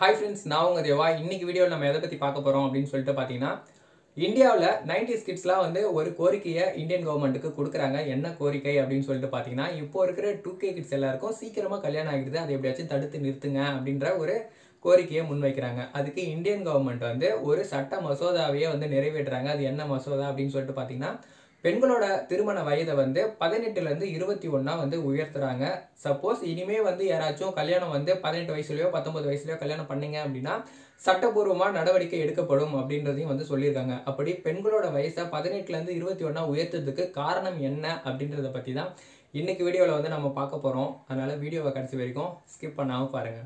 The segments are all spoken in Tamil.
ஹாய் ஃப்ரெண்ட்ஸ் நான் உங்க தேவா இன்னைக்கு வீடியோவில் நம்ம எதை பற்றி பார்க்க போகிறோம் அப்படின்னு சொல்லிட்டு பார்த்தீங்கன்னா இந்தியாவில் நைன்டி கிட்ஸ்லாம் வந்து ஒரு கோரிக்கையை இந்தியன் கவர்மெண்ட்டுக்கு கொடுக்குறாங்க என்ன கோரிக்கை அப்படின்னு சொல்லிட்டு பார்த்தீங்கன்னா இப்போ இருக்கிற டூ கே கிட்ஸ் எல்லாருக்கும் சீக்கிரமாக கல்யாணம் ஆகிடுது அதை எப்படியாச்சும் தடுத்து நிறுத்துங்க அப்படின்ற ஒரு கோரிக்கையை முன்வைக்கிறாங்க அதுக்கு இந்தியன் கவர்மெண்ட் வந்து ஒரு சட்ட மசோதாவையே வந்து நிறைவேற்றுறாங்க அது என்ன மசோதா அப்படின்னு சொல்லிட்டு பார்த்தீங்கன்னா பெண்களோட திருமண வயதை வந்து பதினெட்டுலேருந்து இருபத்தி ஒன்றா வந்து உயர்த்துறாங்க சப்போஸ் இனிமே வந்து யாராச்சும் கல்யாணம் வந்து பதினெட்டு வயசுலையோ பத்தொன்பது வயசுலையோ கல்யாணம் பண்ணீங்க அப்படின்னா சட்டப்பூர்வமாக நடவடிக்கை எடுக்கப்படும் அப்படின்றதையும் வந்து சொல்லியிருக்காங்க அப்படி பெண்களோட வயசை பதினெட்டுலேருந்து இருபத்தி ஒன்றா உயர்த்ததுக்கு காரணம் என்ன அப்படின்றத பற்றி தான் இன்னைக்கு வீடியோவில் வந்து நம்ம பார்க்க போகிறோம் அதனால வீடியோவை கடைசி வரைக்கும் ஸ்கிப் பண்ணாமல் பாருங்கள்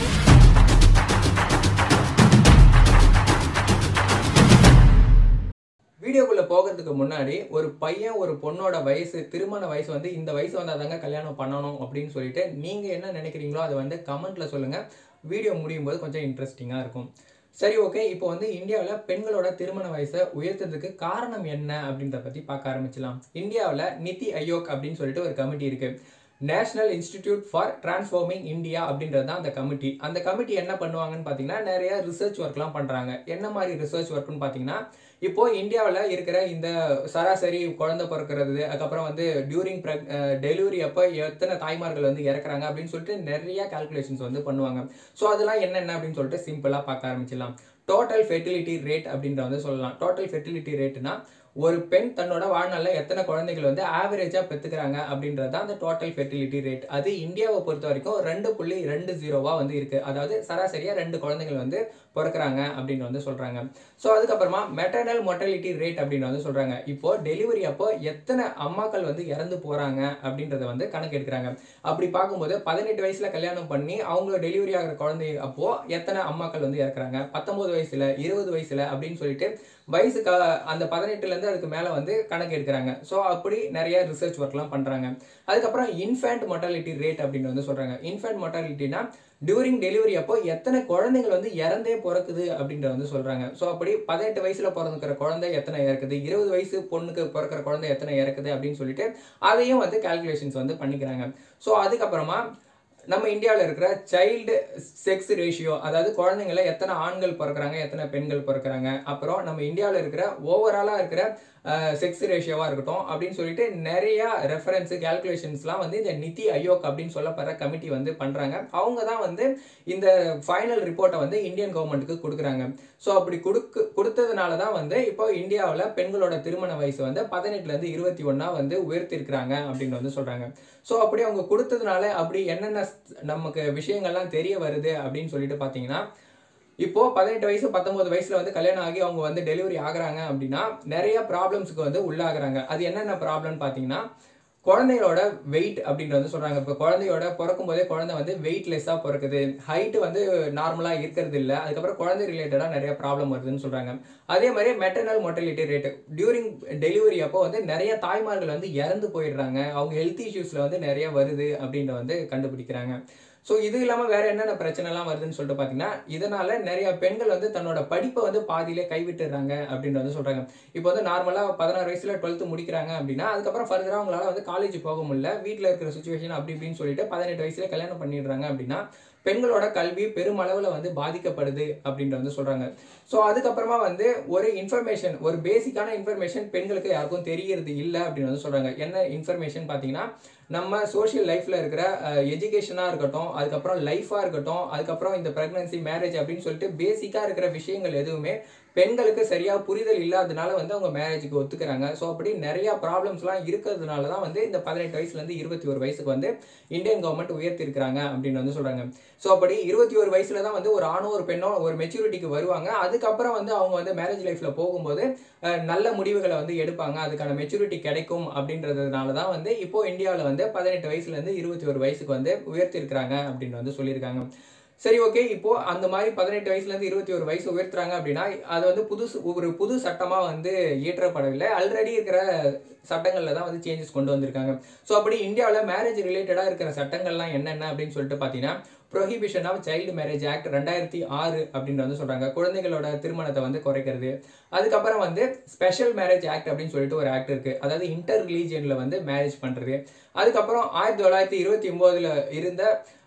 வீடியோக்குள்ளே போகிறதுக்கு முன்னாடி ஒரு பையன் ஒரு பொண்ணோட வயசு திருமண வயசு வந்து இந்த வயசு வந்தால் தாங்க கல்யாணம் பண்ணணும் அப்படின்னு சொல்லிட்டு நீங்கள் என்ன நினைக்கிறீங்களோ அதை வந்து கமெண்ட்டில் சொல்லுங்கள் வீடியோ முடியும் போது கொஞ்சம் இன்ட்ரெஸ்டிங்காக இருக்கும் சரி ஓகே இப்போ வந்து இந்தியாவில் பெண்களோட திருமண வயசை உயர்த்ததுக்கு காரணம் என்ன அப்படின்றத பற்றி பார்க்க ஆரம்பிச்சலாம் இந்தியாவில் நிதி ஆயோக் அப்படின்னு சொல்லிட்டு ஒரு கமிட்டி இருக்குது national institute for transforming India அப்படின்றது தான் அந்த கமிட்டி அந்த கமிட்டி என்ன பண்ணுவாங்கன்னு பார்த்தீங்கன்னா நிறைய ரிசர்ச் ஒர்க்லாம் பண்ணுறாங்க என்ன மாதிரி ரிசர்ச் ஒர்க்னு பார்த்தீங்கன்னா இப்போ இந்தியாவில் இருக்கிற இந்த சராசரி குழந்தை பிறக்கிறது அதுக்கப்புறம் வந்து டியூரிங் ப்ரெக் டெலிவரி அப்போ எத்தனை தாய்மார்கள் வந்து இறக்குறாங்க அப்படின்னு சொல்லிட்டு நிறைய கால்குலேஷன்ஸ் வந்து பண்ணுவாங்க ஸோ அதெல்லாம் என்னென்ன அப்படின்னு சொல்லிட்டு சிம்பிளாக பார்க்க ஆரம்பிச்சிடலாம் டோட்டல் ஃபெர்டிலிட்டி ரேட் அப்படின்ற வந்து சொல்லலாம் டோட்டல் ஃபெர்டிலிட்டி ரேட்னா ஒரு பெண் தன்னோட வாழ்நாளில் எத்தனை குழந்தைகள் வந்து ஆவரேஜாக பெற்றுக்கிறாங்க அப்படின்றது தான் அந்த டோட்டல் ஃபெர்டிலிட்டி ரேட் அது இந்தியாவை பொறுத்த வரைக்கும் ரெண்டு புள்ளி ரெண்டு ஜீரோவாக வந்து இருக்குது அதாவது சராசரியாக ரெண்டு குழந்தைகள் வந்து பிறக்கிறாங்க அப்படின்னு வந்து சொல்கிறாங்க ஸோ அதுக்கப்புறமா மெட்டர்னல் மொர்டாலிட்டி ரேட் அப்படின்னு வந்து சொல்கிறாங்க இப்போ டெலிவரி அப்போ எத்தனை அம்மாக்கள் வந்து இறந்து போகிறாங்க அப்படின்றத வந்து கணக்கு எடுக்கிறாங்க அப்படி பார்க்கும்போது பதினெட்டு வயசில் கல்யாணம் பண்ணி அவங்க டெலிவரி ஆகிற குழந்தை அப்போது எத்தனை அம்மாக்கள் வந்து இறக்குறாங்க பத்தொம்போது வயசில் இருபது வயசில் அப்படின்னு சொல்லிட்டு வயசுக்கு அந்த பதினெட்டுலேருந்து அதுக்கு மேலே வந்து கணக்கு எடுக்கிறாங்க ஸோ அப்படி நிறைய ரிசர்ச் ஒர்க்லாம் பண்ணுறாங்க அதுக்கப்புறம் இன்ஃபேண்ட் மொட்டாலிட்டி ரேட் அப்படின்னு வந்து சொல்கிறாங்க இன்ஃபேண்ட் மொட்டாலிட்டினா டியூரிங் டெலிவரி அப்போ எத்தனை குழந்தைகள் வந்து இறந்தே பிறக்குது அப்படின்றத வந்து சொல்கிறாங்க ஸோ அப்படி பதினெட்டு வயசில் பிறந்துக்கிற குழந்தை எத்தனை இறக்குது இருபது வயசு பொண்ணுக்கு பிறக்கிற குழந்தை எத்தனை இறக்குது அப்படின்னு சொல்லிட்டு அதையும் வந்து கால்குலேஷன்ஸ் வந்து பண்ணிக்கிறாங்க ஸோ அதுக்கப்புறமா நம்ம இந்தியாவில் இருக்கிற சைல்டு செக்ஸ் ரேஷியோ அதாவது குழந்தைங்கள எத்தனை ஆண்கள் பிறக்கிறாங்க எத்தனை பெண்கள் பிறக்கிறாங்க அப்புறம் நம்ம இந்தியாவில் இருக்கிற ஓவராலாக இருக்கிற செக்ஸ் ரேஷியோவாக இருக்கட்டும் அப்படின்னு சொல்லிட்டு நிறைய ரெஃபரன்ஸு கேல்குலேஷன்ஸ்லாம் வந்து இந்த நிதி ஆயோக் அப்படின்னு சொல்லப்படுற கமிட்டி வந்து பண்ணுறாங்க அவங்க தான் வந்து இந்த ஃபைனல் ரிப்போர்ட்டை வந்து இந்தியன் கவர்மெண்ட்டுக்கு கொடுக்குறாங்க ஸோ அப்படி கொடுக்கு கொடுத்ததுனால தான் வந்து இப்போ இந்தியாவில் பெண்களோட திருமண வயசு வந்து பதினெட்டுலேருந்து இருபத்தி ஒன்றா வந்து உயர்த்திருக்கிறாங்க அப்படின்னு வந்து சொல்கிறாங்க ஸோ அப்படி அவங்க கொடுத்ததுனால அப்படி என்னென்ன நமக்கு விஷயங்கள்லாம் தெரிய வருது அப்படின்னு சொல்லிட்டு பார்த்தீங்கன்னா இப்போ பதினெட்டு வயசு பத்தொன்பது வயசுல வந்து கல்யாணம் ஆகி அவங்க வந்து டெலிவரி ஆகுறாங்க அப்படின்னா நிறைய ப்ராப்ளம்ஸ்க்கு வந்து உள்ளாகுறாங்க அது என்னென்ன ப்ராப்ளம்னு பார்த்தீங்கன்னா குழந்தைகளோட வெயிட் அப்படின்னு வந்து சொல்றாங்க இப்போ குழந்தையோட பிறக்கும் போதே குழந்தை வந்து வெயிட்லெஸ்ஸாக பிறக்குது ஹைட் வந்து நார்மலாக இருக்கிறது இல்லை அதுக்கப்புறம் குழந்தை ரிலேட்டடாக நிறைய ப்ராப்ளம் வருதுன்னு சொல்றாங்க அதே மாதிரி maternal mortality rate during delivery அப்போ வந்து நிறைய தாய்மார்கள் வந்து இறந்து போயிடுறாங்க அவங்க ஹெல்த் இஷ்யூஸில் வந்து நிறைய வருது அப்படின்ற வந்து கண்டுபிடிக்கிறாங்க ஸோ இது இல்லாமல் வேற என்னென்ன பிரச்சனைலாம் வருதுன்னு சொல்லிட்டு பார்த்தீங்கன்னா இதனால நிறைய பெண்கள் வந்து தன்னோட படிப்பை வந்து பாதியிலே கைவிட்டுறாங்க அப்படின்னு வந்து சொல்றாங்க இப்போ வந்து நார்மலாக பதினாறு வயசுல டுவெல்த்து முடிக்கிறாங்க அப்படின்னா அதுக்கப்புறம் ஃபர்தராக அவங்களால வந்து காலேஜ் போக முடியல வீட்டில் இருக்கிற சுச்சுவேஷன் அப்படி இப்படின்னு சொல்லிட்டு பதினெட்டு வயசுல கல்யாணம் பண்ணிடுறாங்க அப்படின்னா பெண்களோட கல்வி பெருமளவில் வந்து பாதிக்கப்படுது அப்படின்ட்டு வந்து சொல்கிறாங்க ஸோ அதுக்கப்புறமா வந்து ஒரு இன்ஃபர்மேஷன் ஒரு பேசிக்கான இன்ஃபர்மேஷன் பெண்களுக்கு யாருக்கும் தெரியறது இல்லை அப்படின்னு வந்து சொல்கிறாங்க என்ன இன்ஃபர்மேஷன் பார்த்தீங்கன்னா நம்ம சோஷியல் லைஃப்பில் இருக்கிற எஜுகேஷனாக இருக்கட்டும் அதுக்கப்புறம் லைஃபாக இருக்கட்டும் அதுக்கப்புறம் இந்த ப்ரெக்னன்சி மேரேஜ் அப்படின்னு சொல்லிட்டு பேசிக்காக இருக்கிற விஷயங்கள் எதுவுமே பெண்களுக்கு சரியாக புரிதல் இல்லாதனால வந்து அவங்க மேரேஜுக்கு ஒத்துக்கிறாங்க ஸோ அப்படி நிறைய ப்ராப்ளம்ஸ்லாம் இருக்கிறதுனால தான் வந்து இந்த பதினெட்டு வயசுலேருந்து இருபத்தி ஒரு வயசுக்கு வந்து இந்தியன் கவர்மெண்ட் உயர்த்திருக்கிறாங்க அப்படின்னு வந்து சொல்கிறாங்க ஸோ அப்படி இருபத்தி ஒரு வயசுல தான் வந்து ஒரு ஆணோ ஒரு பெண்ணோ ஒரு மெச்சூரிட்டிக்கு வருவாங்க அதுக்கப்புறம் வந்து அவங்க வந்து மேரேஜ் லைஃப்பில் போகும்போது நல்ல முடிவுகளை வந்து எடுப்பாங்க அதுக்கான மெச்சூரிட்டி கிடைக்கும் அப்படின்றதுனால தான் வந்து இப்போ இந்தியாவில் வந்து பதினெட்டு வயசுலேருந்து இருபத்தி ஒரு வயசுக்கு வந்து உயர்த்திருக்கிறாங்க அப்படின்னு வந்து சொல்லியிருக்காங்க சரி ஓகே இப்போ அந்த மாதிரி பதினெட்டு வயசுலேருந்து இருபத்தி ஒரு வயசு உயர்த்துறாங்க அப்படின்னா அது வந்து புதுசு ஒரு புது சட்டமாக வந்து இயற்றப்படவில்லை ஆல்ரெடி இருக்கிற சட்டங்களில் தான் வந்து சேஞ்சஸ் கொண்டு வந்திருக்காங்க ஸோ அப்படி இந்தியாவில் மேரேஜ் ரிலேட்டடாக இருக்கிற சட்டங்கள்லாம் என்னென்ன அப்படின்னு சொல்லிட்டு பார்த்தீங்கன்னா prohibition of child marriage act ரெண்டாயிரத்தி ஆறு அப்படின்னு வந்து சொல்கிறாங்க குழந்தைகளோட திருமணத்தை வந்து குறைக்கிறது அதுக்கப்புறம் வந்து ஸ்பெஷல் மேரேஜ் ஆக்ட் அப்படின்னு சொல்லிட்டு ஒரு ஆக்ட் இருக்குது அதாவது இன்டர் ரிலீஜியனில் வந்து மேரேஜ் பண்ணுறது அதுக்கப்புறம் ஆயிரத்தி தொள்ளாயிரத்தி இருபத்தி ஒம்போதில் இருந்த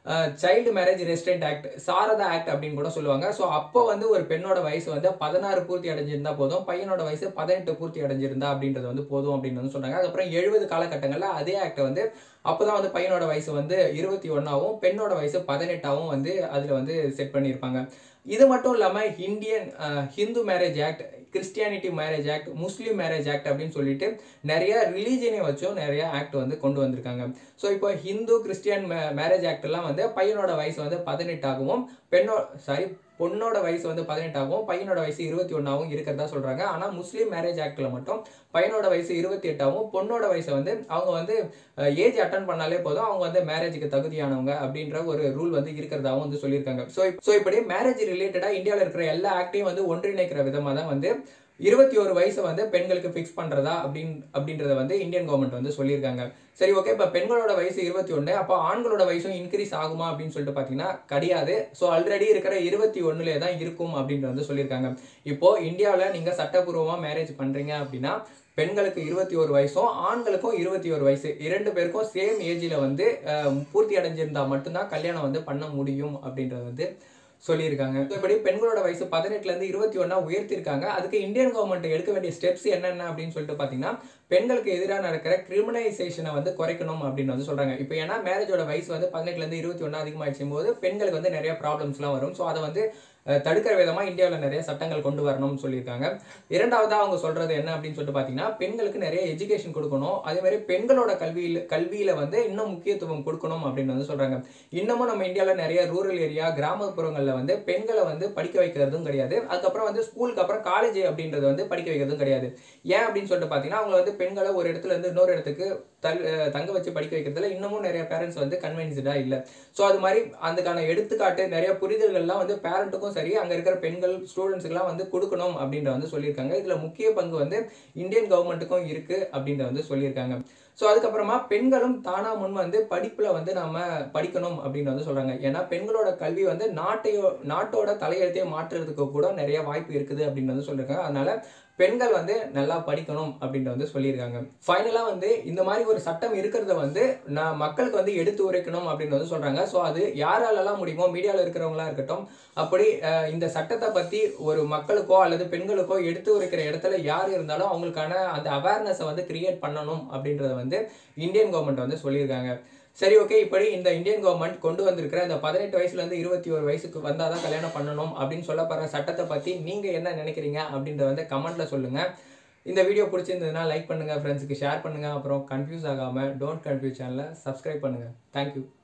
child marriage restraint act Sarda act அப்படின்னு கூட சொல்லுவாங்க ஸோ அப்போ வந்து ஒரு பெண்ணோட வயசு வந்து பதினாறு பூர்த்தி அடைஞ்சிருந்தா போதும் பையனோட வயசு பதினெட்டு பூர்த்தி அடைஞ்சிருந்தா அப்படின்றது வந்து போதும் அப்படின்னு வந்து சொன்னாங்க அதுக்கப்புறம் எழுபது காலகட்டங்களில் அதே ஆக்ட் வந்து அப்போதான் வந்து பையனோட வயசு வந்து இருபத்தி ஒன்றாவும் பெண்ணோட வயசு பதினெட்டாவும் வந்து அதில் வந்து செட் பண்ணியிருப்பாங்க இது மட்டும் இல்லாமல் Indian Hindu marriage act Christianity marriage act Muslim marriage act அப்படின்னு சொல்லிட்டு நிறைய ரிலீஜனை வச்சும் நிறைய ஆக்ட் வந்து கொண்டு வந்திருக்காங்க ஸோ இப்போ ஹிந்து கிறிஸ்டியன் மேரேஜ் ஆக்ட் எல்லாம் வந்து பையனோட வயசு வந்து பதினெட்டாகவும் பெண்ணோ சாரி பொண்ணோட வயசு வந்து பதினெட்டாகவும் பையனோட வயசு இருபத்தி ஒன்றாகவும் இருக்கிறதா சொல்கிறாங்க ஆனால் முஸ்லீம் மேரேஜ் ஆக்டில் மட்டும் பையனோட வயசு இருபத்தி எட்டாகவும் பொண்ணோட வயசை வந்து அவங்க வந்து ஏஜ் அட்டன் பண்ணாலே போதும் அவங்க வந்து மேரேஜுக்கு தகுதியானவங்க அப்படின்ற ஒரு ரூல் வந்து இருக்கிறதாவும் வந்து சொல்லியிருக்காங்க ஸோ ஸோ இப்படி மேரேஜ் ரிலேட்டடாக இந்தியாவில் இருக்கிற எல்லா ஆக்டையும் வந்து ஒன்றிணைக்கிற விதமாக தான் வந்து இருபத்தி ஒரு வயசு வந்து பெண்களுக்கு ஃபிக்ஸ் பண்ணுறதா அப்படின் அப்படின்றத வந்து இந்தியன் கவர்மெண்ட் வந்து சொல்லியிருக்காங்க சரி ஓகே இப்போ பெண்களோட வயசு இருபத்தி ஒன்று அப்போ ஆண்களோட வயசும் இன்க்ரீஸ் ஆகுமா அப்படின்னு சொல்லிட்டு பார்த்தீங்கன்னா கிடையாது ஸோ ஆல்ரெடி இருக்கிற இருபத்தி ஒன்றுலே தான் இருக்கும் அப்படின்ட்டு வந்து சொல்லியிருக்காங்க இப்போ இந்தியாவில் நீங்கள் சட்டப்பூர்வமாக மேரேஜ் பண்ணுறீங்க அப்படின்னா பெண்களுக்கு இருபத்தி ஒரு வயசும் ஆண்களுக்கும் இருபத்தி ஒரு வயசு இரண்டு பேருக்கும் சேம் ஏஜில் வந்து பூர்த்தி அடைஞ்சிருந்தா மட்டும்தான் கல்யாணம் வந்து பண்ண முடியும் அப்படின்றது வந்து சொல்லியிருக்காங்க இப்படி பெண்களோட வயசு பதினெட்டுலேருந்து இருபத்தி ஒன்றா உயர்த்திருக்காங்க அதுக்கு இந்தியன் கவர்மெண்ட் எடுக்க வேண்டிய ஸ்டெப்ஸ் என்னென்ன அப்படின்னு சொல்லிட்டு பார்த்தீங்கன்னா பெண்களுக்கு எதிராக நடக்கிற கிரிமினலைசேஷனை வந்து குறைக்கணும் அப்படின்னு வந்து சொல்கிறாங்க இப்போ ஏன்னா மேரேஜோட வயசு வந்து பதினெட்டுலேருந்து இருபத்தி ஒன்றா அதிகமாகிடுச்சும் போது பெண்களுக்கு வந்து நிறைய ப்ராப்ளம்ஸ்லாம் வரும் ஸோ அதை வந்து தடுக்கிற விதமாக இந்தியாவில் நிறைய சட்டங்கள் கொண்டு வரணும்னு சொல்லியிருக்காங்க இரண்டாவதாக அவங்க சொல்கிறது என்ன அப்படின்னு சொல்லிட்டு பார்த்தீங்கன்னா பெண்களுக்கு நிறைய எஜுகேஷன் கொடுக்கணும் அதே மாதிரி பெண்களோட கல்வியில் கல்வியில் வந்து இன்னும் முக்கியத்துவம் கொடுக்கணும் அப்படின்னு வந்து சொல்கிறாங்க இன்னமும் நம்ம இந்தியாவில் நிறைய ரூரல் ஏரியா கிராமப்புறங்களில் வந்து பெண்களை வந்து படிக்க வைக்கிறதும் கிடையாது அதுக்கப்புறம் வந்து ஸ்கூலுக்கு அப்புறம் காலேஜ் அப்படின்றது வந்து படிக்க வைக்கிறதும் கிடையாது ஏன் அப்படின்னு சொல்லிட்டு பார்த்தீங்கன்னா அவங்க வந்து பெண்களை ஒரு இடத்துல இருந்து இன்னொரு இடத்துக்கு தங்க வச்சு படிக்க வைக்கிறதுல இன்னமும் நிறைய பேரண்ட்ஸ் வந்து கன்வின்ஸ்டாக இல்லை ஸோ அது மாதிரி அதுக்கான எடுத்துக்காட்டு நிறைய புரிதல்கள்லாம் வந்து பேரண்ட்டுக்கும் சரி அங்கே இருக்கிற பெண்கள் ஸ்டூடெண்ட்ஸுக்கெல்லாம் வந்து கொடுக்கணும் அப்படின்ற வந்து சொல்லியிருக்காங்க இதில் முக்கிய பங்கு வந்து இந்தியன் கவர்மெண்ட்டுக்கும் இருக்குது அப்படின்ற வந்து சொல்லியிருக்காங்க ஸோ அதுக்கப்புறமா பெண்களும் தானாக முன் வந்து படிப்பில் வந்து நம்ம படிக்கணும் அப்படின்னு வந்து சொல்கிறாங்க ஏன்னா பெண்களோட கல்வி வந்து நாட்டையோ நாட்டோட தலையெழுத்தையே மாற்றுறதுக்கு கூட நிறைய வாய்ப்பு இருக்குது அப்படின்னு வந்து சொல்லியிருக்காங்க அதனால பெண்கள் வந்து நல்லா படிக்கணும் அப்படின்ட்டு வந்து சொல்லியிருக்காங்க ஃபைனலாக வந்து இந்த மாதிரி ஒரு சட்டம் இருக்கிறத வந்து நான் மக்களுக்கு வந்து எடுத்து உரைக்கணும் அப்படின்னு வந்து சொல்கிறாங்க ஸோ அது யாராலெல்லாம் முடியுமோ மீடியாவில் இருக்கிறவங்களா இருக்கட்டும் அப்படி இந்த சட்டத்தை பற்றி ஒரு மக்களுக்கோ அல்லது பெண்களுக்கோ எடுத்து உரைக்கிற இடத்துல யார் இருந்தாலும் அவங்களுக்கான அந்த அவேர்னஸை வந்து கிரியேட் பண்ணணும் அப்படின்றத வந்து இந்தியன் கவர்மெண்ட் வந்து சொல்லியிருக்காங்க சரி ஓகே இப்படி இந்த இந்தியன் கவர்மெண்ட் கொண்டு வந்திருக்கிற இந்த பதினெட்டு வயசுலேருந்து இருபத்தி ஒரு வயசுக்கு வந்தால் தான் கல்யாணம் பண்ணணும் அப்படின்னு சொல்லப்படுற சட்டத்தை பற்றி நீங்கள் என்ன நினைக்கிறீங்க அப்படின்றத வந்து கமெண்ட்டில் சொல்லுங்கள் இந்த வீடியோ பிடிச்சிருந்ததுன்னா லைக் பண்ணுங்கள் ஃப்ரெண்ட்ஸுக்கு ஷேர் பண்ணுங்கள் அப்புறம் கன்ஃபியூஸ் ஆகாமல் டோன்ட் கன்ஃபியூஸ் சேனலை சப்ஸ்கிரைப் பண்ணுங்கள் தேங்க்யூ